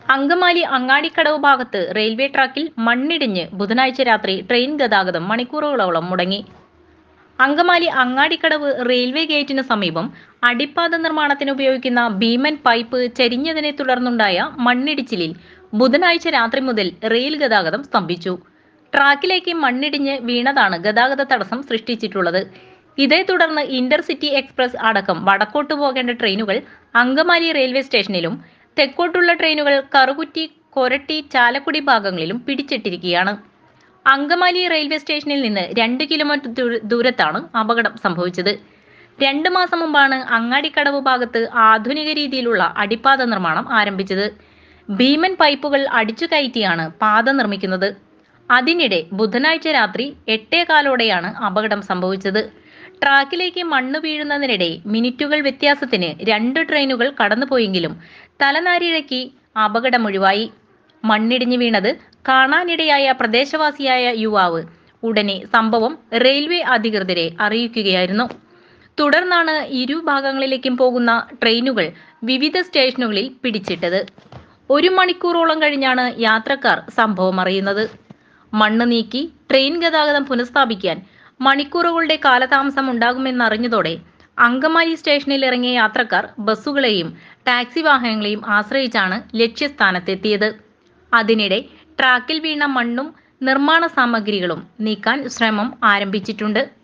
അങ്കമാലി അങ്ങാടിക്കടവ് ഭാഗത്ത് റെയിൽവേ ട്രാക്കിൽ മണ്ണിടിഞ്ഞ് ബുധനാഴ്ച രാത്രി ട്രെയിൻ ഗതാഗതം മണിക്കൂറുകളോളം മുടങ്ങി അങ്കമാലി അങ്ങാടിക്കടവ് റെയിൽവേ ഗേറ്റിന് സമീപം അടിപ്പാത നിർമ്മാണത്തിന് ഉപയോഗിക്കുന്ന ഭീമൻ പൈപ്പ് ചരിഞ്ഞതിനെ തുടർന്നുണ്ടായ മണ്ണിടിച്ചിലിൽ ബുധനാഴ്ച രാത്രി മുതൽ റെയിൽ ഗതാഗതം സ്തംഭിച്ചു ട്രാക്കിലേക്ക് മണ്ണിടിഞ്ഞ് വീണതാണ് ഗതാഗത തടസ്സം സൃഷ്ടിച്ചിട്ടുള്ളത് ഇതേ തുടർന്ന് ഇന്റർസിറ്റി എക്സ്പ്രസ് അടക്കം വടക്കോട്ട് പോകേണ്ട ട്രെയിനുകൾ അങ്കമാലി റെയിൽവേ സ്റ്റേഷനിലും തെക്കോട്ടുള്ള ട്രെയിനുകൾ കറുകുറ്റി കൊരട്ടി ചാലക്കുടി ഭാഗങ്ങളിലും പിടിച്ചിട്ടിരിക്കുകയാണ് അങ്കമാലി റെയിൽവേ സ്റ്റേഷനിൽ നിന്ന് രണ്ട് കിലോമീറ്റർ ദൂര- ദൂരത്താണ് അപകടം സംഭവിച്ചത് രണ്ട് മാസം മുമ്പാണ് അങ്ങാടിക്കടവ് ഭാഗത്ത് ആധുനിക രീതിയിലുള്ള അടിപ്പാത നിർമ്മാണം ആരംഭിച്ചത് ഭീമൻ പൈപ്പുകൾ അടിച്ചു കയറ്റിയാണ് പാത നിർമ്മിക്കുന്നത് അതിനിടെ ബുധനാഴ്ച രാത്രി എട്ടേകാലോടെയാണ് അപകടം സംഭവിച്ചത് ട്രാക്കിലേക്ക് മണ്ണ് വീഴുന്നതിനിടെ മിനിറ്റുകൾ വ്യത്യാസത്തിന് രണ്ട് ട്രെയിനുകൾ കടന്നുപോയെങ്കിലും തലനാരിഴയ്ക്ക് അപകടമൊഴിവായി മണ്ണിടിഞ്ഞു വീണത് കാണാനിടയായ പ്രദേശവാസിയായ യുവാവ് ഉടനെ സംഭവം റെയിൽവേ അധികൃതരെ അറിയിക്കുകയായിരുന്നു തുടർന്നാണ് ഇരു ഭാഗങ്ങളിലേക്കും പോകുന്ന ട്രെയിനുകൾ വിവിധ സ്റ്റേഷനുകളിൽ പിടിച്ചിട്ടത് ഒരു മണിക്കൂറോളം കഴിഞ്ഞാണ് യാത്രക്കാർ സംഭവം അറിയുന്നത് മണ്ണ് നീക്കി ട്രെയിൻ ഗതാഗതം പുനഃസ്ഥാപിക്കാൻ മണിക്കൂറുകളുടെ കാലതാമസം ഉണ്ടാകുമെന്നറിഞ്ഞതോടെ അങ്കമാലി സ്റ്റേഷനിൽ ഇറങ്ങിയ യാത്രക്കാർ ബസ്സുകളെയും ടാക്സി വാഹനങ്ങളെയും ആശ്രയിച്ചാണ് ലക്ഷ്യസ്ഥാനത്തെത്തിയത് അതിനിടെ ട്രാക്കിൽ വീണ മണ്ണും നിർമ്മാണ സാമഗ്രികളും നീക്കാൻ ശ്രമം ആരംഭിച്ചിട്ടുണ്ട്